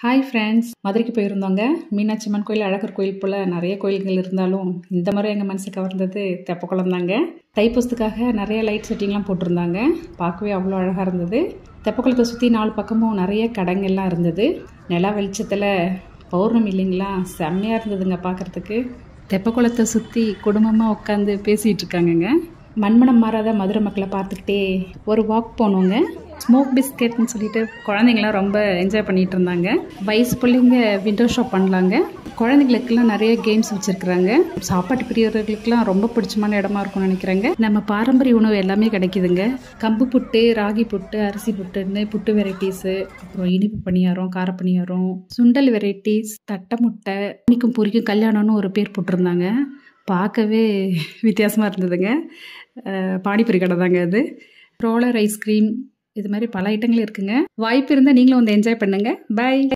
hi friends மதுரைக்கு போயிருந்தோங்க மீனாட்சி அம்மன் கோயில் அழகர் கோயில் போல் நிறைய கோயில்கள் இருந்தாலும் இந்த முறை எங்கள் மனசு கவர்ந்தது தெப்பக்குளம் தாங்க தைப்பூசத்துக்காக நிறைய லைட் செட்டிங்லாம் போட்டிருந்தாங்க பார்க்கவே அவ்வளோ அழகாக இருந்தது தெப்பக்குளத்தை சுற்றி நாலு பக்கமும் நிறைய கடைங்கள்லாம் இருந்தது நிலா வெளிச்சத்தில் பௌர்ணமி இல்லைங்களா செம்மையாக இருந்ததுங்க பார்க்குறதுக்கு தெப்பக்குளத்தை சுற்றி குடும்பமாக உட்காந்து பேசிகிட்டு இருக்காங்கங்க மண்மனம் மாறாத மதுரை மக்களை பார்த்துக்கிட்டே ஒரு வாக் போனோங்க ஸ்மோக் பிஸ்கெட்னு சொல்லிட்டு குழந்தைங்களாம் ரொம்ப என்ஜாய் பண்ணிட்டு இருந்தாங்க வயசு பிள்ளைங்க விண்டோ ஷாப் பண்ணலாங்க குழந்தைங்களுக்கெல்லாம் நிறைய கேம்ஸ் வச்சுருக்குறாங்க சாப்பாட்டு பிரியர்களுக்கெல்லாம் ரொம்ப பிடிச்சமான இடமா இருக்கும்னு நினைக்கிறேங்க நம்ம பாரம்பரிய உணவு எல்லாமே கிடைக்குதுங்க கம்பு புட்டு ராகி புட்டு அரிசி புட்டுன்னு புட்டு வெரைட்டிஸு அப்புறம் இனிப்பு பணியாரம் கார பணியாரம் சுண்டல் வெரைட்டிஸ் தட்டை முட்டை இன்னைக்கும் பொரிக்கும் கல்யாணம்னு ஒரு பேர் போட்டிருந்தாங்க பார்க்கவே வித்தியாசமாக இருந்ததுங்க அஹ் பானிபூரி கடை தாங்க அது ரோலர் ஐஸ்கிரீம் இது மாதிரி பல ஐட்டங்கள் இருக்குங்க வாய்ப்பு இருந்தால் நீங்களும் வந்து என்ஜாய் பண்ணுங்கள் பை